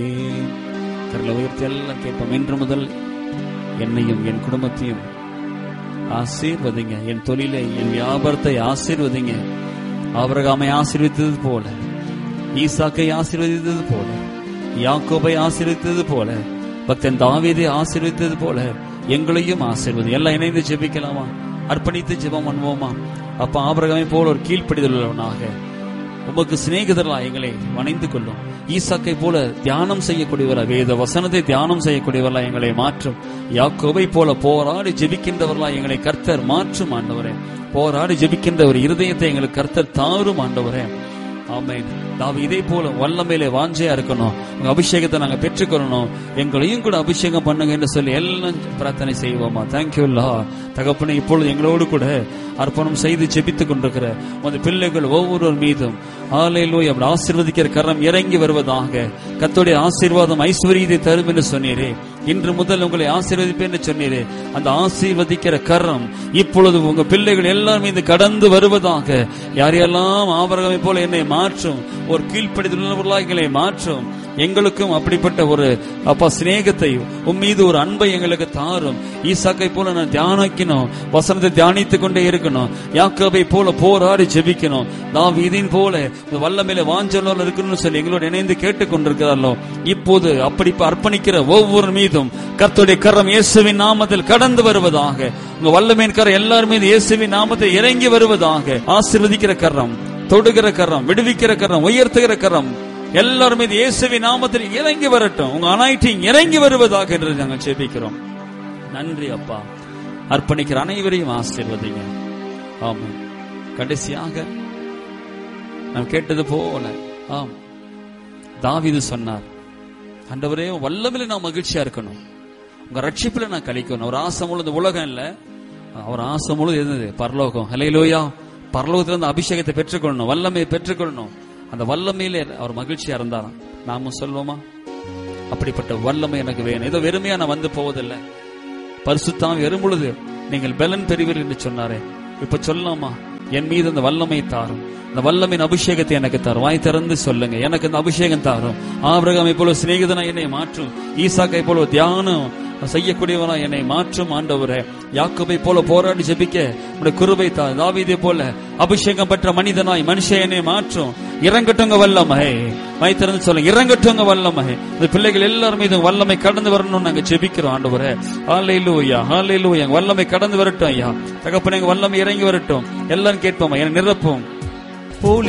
கரல உயர்த்தி எல்லாம் கேட்போம் இன்று முதல் என்னையும் என் குடும்பத்தையும் ஆசீர்வதிங்க என் தொழிலை என் வியாபாரத்தை ஆசீர்வதிங்க ஆபரகாமை ஆசீர்வதித்தது போல ஈசாக்கை ஆசீர்வதித்தது போல யாக்கோபை ஆசீர்வதித்தது போல பக்தன் தாவீதை ஆசீர்வதித்தது போல எங்களையும் ஆசீர்வதி எல்லாம் இணைந்து ஜெபிக்கலாமா அர்ப்பணித்து ஜெபம் பண்ணுவோமா அப்ப ஆபரகாமை போல ஒரு கீழ்ப்படிதல் உள்ளவனாக உமக்கு சிநேகிதர்களா எங்களை வணைந்து கொள்ளும் ஈசாக்கை போல தியானம் செய்யக்கூடியவரா வேத வசனத்தை தியானம் செய்யக்கூடியவர்களா எங்களை மாற்றும் யாக்கோபை போல போராடி ஜெபிக்கின்றவர்களா எங்களை கர்த்தர் மாற்றும் ஆண்டவரே போராடி ஜெபிக்கின்ற ஒரு இருதயத்தை எங்களுக்கு கர்த்தர் தாரும் ஆண்டவரே ஆமென் நாம் இதே போல வல்லமையில வாஞ்சையா இருக்கணும் உங்க அபிஷேகத்தை நாங்க பெற்றுக்கொள்ளணும் எங்களையும் கூட அபிஷேகம் பண்ணுங்க என்று சொல்லி எல்லாம் பிரார்த்தனை செய்வோமா தேங்க்யூ லா தகப்பனே இப்பொழுது எங்களோடு கூட அர்ப்பணம் செய்து ஜெபித்துக் கொண்டிருக்கிற உமது பிள்ளைகள் ஒவ்வொருவர் மீதும் ஆலையிலோய் அப்படி ஆசீர்வதிக்கிற கரம் இறங்கி வருவதாக கத்தோடைய ஆசீர்வாதம் ஐஸ்வர்யத்தை தரும் என்று சொன்னீரே இன்று முதல் உங்களை ஆசீர்வதிப்பேன் என்று சொன்னீரே அந்த ஆசீர்வதிக்கிற கரம் இப்பொழுது உங்க பிள்ளைகள் எல்லார் மீது கடந்து வருவதாக யாரையெல்லாம் ஆபரகமை போல என்னை மாற்றும் ஒரு கீழ்ப்படிதல் உள்ளவர்களாக எங்களை மாற்றும் எங்களுக்கும் அப்படிப்பட்ட ஒரு அப்பா சிநேகத்தை உன் மீது ஒரு அன்பை எங்களுக்கு தாரும் ஈசாக்கை போல நான் தியானிக்கணும் வசனத்தை தியானித்துக் கொண்டே இருக்கணும் யாக்கோபை போல போராடி ஜெபிக்கணும் நாம் இதன் போல வல்லமையில வாஞ்சலோல இருக்கணும்னு சொல்லி எங்களோட இணைந்து கேட்டுக்கொண்டிருக்கிறாரோ இப்போது அப்படி அர்ப்பணிக்கிற ஒவ்வொரு மீதும் கர்த்தருடைய கரம் இயேசுவின் நாமத்தில் கடந்து வருவதாக உங்க வல்லமையின் கரம் எல்லார் மீது இயேசுவின் நாமத்தில் இறங்கி வருவதாக ஆசீர்வதிக்கிற கரம் தொடுகிற கரம் விடுவிக்கிற கரம் உயர்த்துகிற கரம் எல்லாரும் மீது இயேசுவின் நாமத்தில் இறங்கி வரட்டும் உங்க அனைத்தையும் இறங்கி வருவதாக என்று நாங்கள் ஜெபிக்கிறோம் நன்றி அப்பா அர்ப்பணிக்கிற அனைவரையும் ஆசீர்வதிங்க ஆமா கடைசியாக நாம் கேட்டது போல ஆம் தாவீது சொன்னார் ஆண்டவரே வல்லமில்ல நான் மகிழ்ச்சியா இருக்கணும் உங்க ரட்சிப்புல நான் கழிக்கணும் ஒரு ஆசை முழுது உலகம் இல்ல அவர் ஆசை முழுது இருந்தது பரலோகம் ஹலையிலோயா பரலோகத்துல இருந்து அபிஷேகத்தை பெற்றுக்கொள்ளணும் வல்லமையை பெற்றுக்கொள்ளணும் அந்த வல்லமையிலே அவர் மகிழ்ச்சியா இருந்தாராம் நாமும் சொல்வோமா அப்படிப்பட்ட வல்லமை எனக்கு வேணும் ஏதோ வெறுமையா நான் வந்து போவதில்லை பரிசுத்தாம் வரும் பொழுது நீங்கள் பலன் பெறுவீர்கள் என்று சொன்னாரே இப்ப சொல்லலாமா என் மீது அந்த வல்லமை தாரும் இந்த வல்லமையின் அபிஷேகத்தை எனக்கு தாரும் வாய் திறந்து சொல்லுங்க எனக்கு இந்த அபிஷேகம் தாரும் ஆபிரகாமை போல சிநேகிதனா என்னை மாற்றும் ஈசாக்கை போல தியானம் செய்யக்கூடியவனா என்னை மாற்றும் ஆண்டவரே யாக்கோபை போல போராடி ஜெபிக்க உடைய குருவை தா தாவீதை போல அபிஷேகம் பெற்ற மனிதனாய் மனுஷன் என்னை மாற்றும் இறங்கட்டுங்க வல்லமை வாய் திறந்து சொல்லுங்க இறங்கட்டுங்க வல்லமை இந்த பிள்ளைகள் எல்லாரும் மீதும் வல்லமை கடந்து வரணும்னு நாங்க ஜெபிக்கிறோம் ஆண்டவரே ஹalleluya ஹalleluya வல்லமை கடந்து வரட்டும் ஐயா தகப்பனே எங்க வல்லமை இறங்கி வரட்டும் எல்லாரும் கேட்போம் என்னை நிரப்பும் போலி